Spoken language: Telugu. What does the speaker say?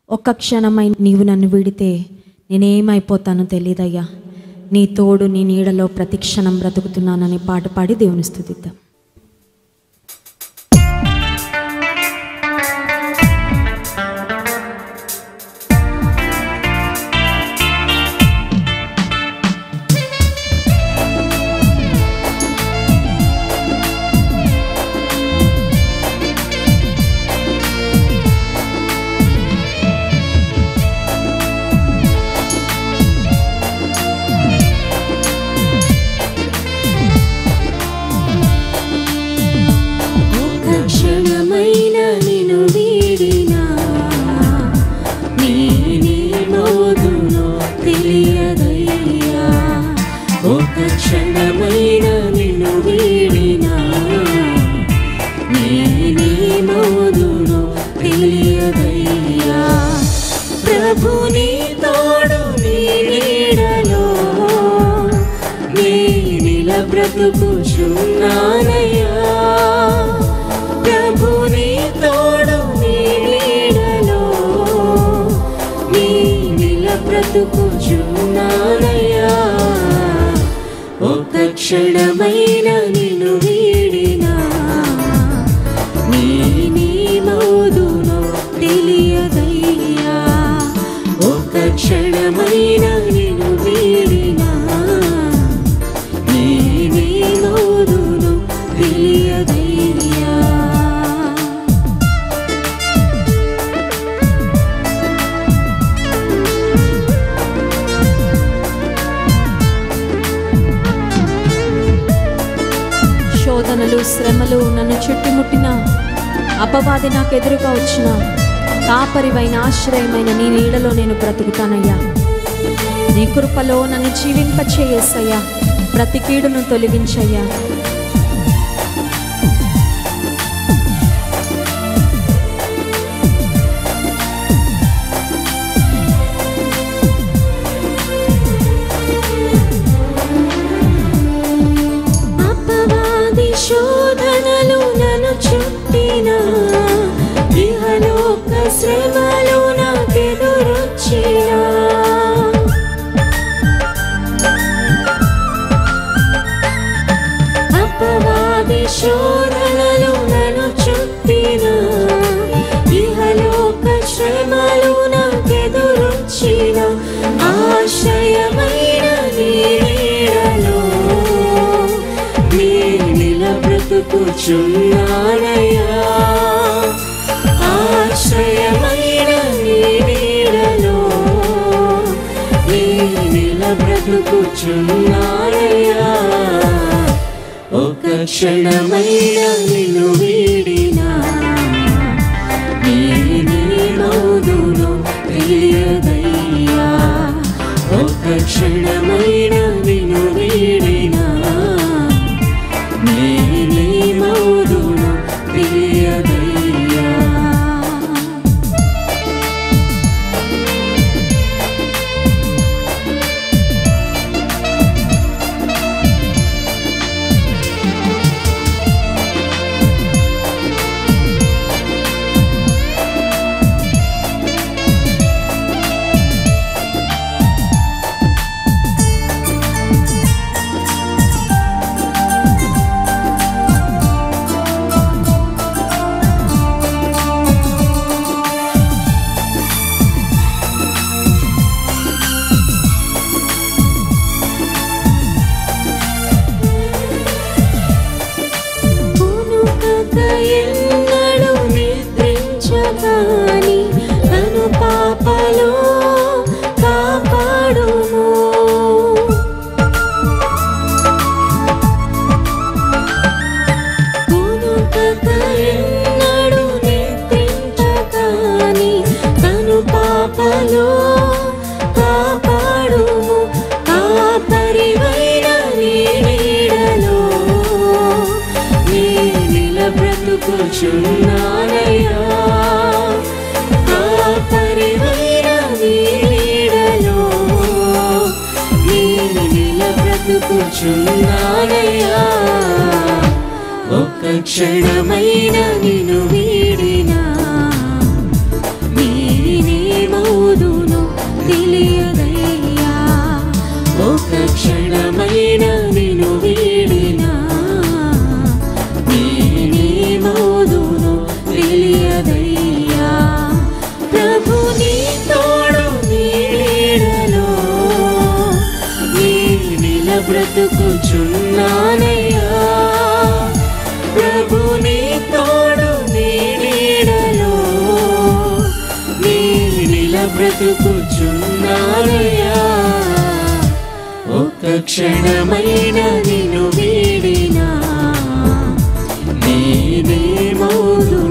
ఒక్క క్షణమై నీవు నన్ను వీడితే నేనేమైపోతానో తెలియదయ్యా నీ తోడు నీ నీడలో ప్రతి క్షణం బ్రతుకుతున్నానని పాట పాడి దేవుని స్థుతిద్దాం ఒక్క క్షణమైన నిన్ను వీడినా నేనేమవుదునో తెలియదయ్యా ఒక్క క్షణమైన నిన్ను వీడినా నేనేమవుదునో తెలియదయ్యా ప్రభుని తోడు నీ నీడలో నేనిల బ్రతుకుచున్నానయ్యా ప్రభుని తోడు నీ నీడలో నేనిల బ్రతుకుచున్నానయ్యా ఒక్క క్షణమైన నిన్ను వీడినా నేనేమవుదునో తెలియదయ్యా ఒక్క క్షణమైన నిన్ను వీడినా నేనేమవుదునో తెలియదయ్యా శోధనలు శ్రమలు నన్ను చుట్టుముట్టిన అపవాది నాకు ఎదురుగా వచ్చిన కాపరివైన ఆశ్రయమైన నీ నీడలో నేను బ్రతుకుతానయ్యా నీ కృపలో నన్ను జీవింపచేయేసయ్యా ప్రతి కీడును తొలగించయ్యా అపవాది శోధనలు నన్ను చుట్టిన ఇహలోక శ్రమలు నాకెదురొచ్చిన అపవాది శోధనలు నన్ను చుట్టిన ఇహలోక శ్రమలు నాకెదురొచ్చిన ఆశ్రయమైన నీ నీడలో నేనిల బ్రతుకుచున్నానయ్యా ఆశ్రయమైన నీ నీడలో నేనిల బ్రతుకుచున్నానయ్యా ఒక క్షణమైన నిన్ను వీడినా నేనేమవుదునో తెలియదయ్యా ఒక క్షణమైన నిన్ను వీడినా నేనేమవుదునో తెలియదయ్యా పునుకక ఎన్నడు నిద్రించగాని తను పాపలో కాపాడుము పునుకక ఎన్నడు నిద్రించగాని తను పాపలో కాపాడుము కాపరివైన నీ నీడలో నేనిల బ్రతుకుచున్నానయ్యా కాపరివైన నీ నీడలో నేనిల బ్రతుకుచున్నానయ్యా ఒక్క క్షణమైన నిన్ను వీడినా నేనే ప్రభు నీ తోడు నీ నీడలో నీ నిల బ్రతుకుచున్నానయ్యా ప్రభు నీ తోడు నీ నీడలో నీ నిల బ్రతుకుచున్నానయ్యా ఒక్క క్షణమైన నిన్ను వీడినా నేనే మౌదు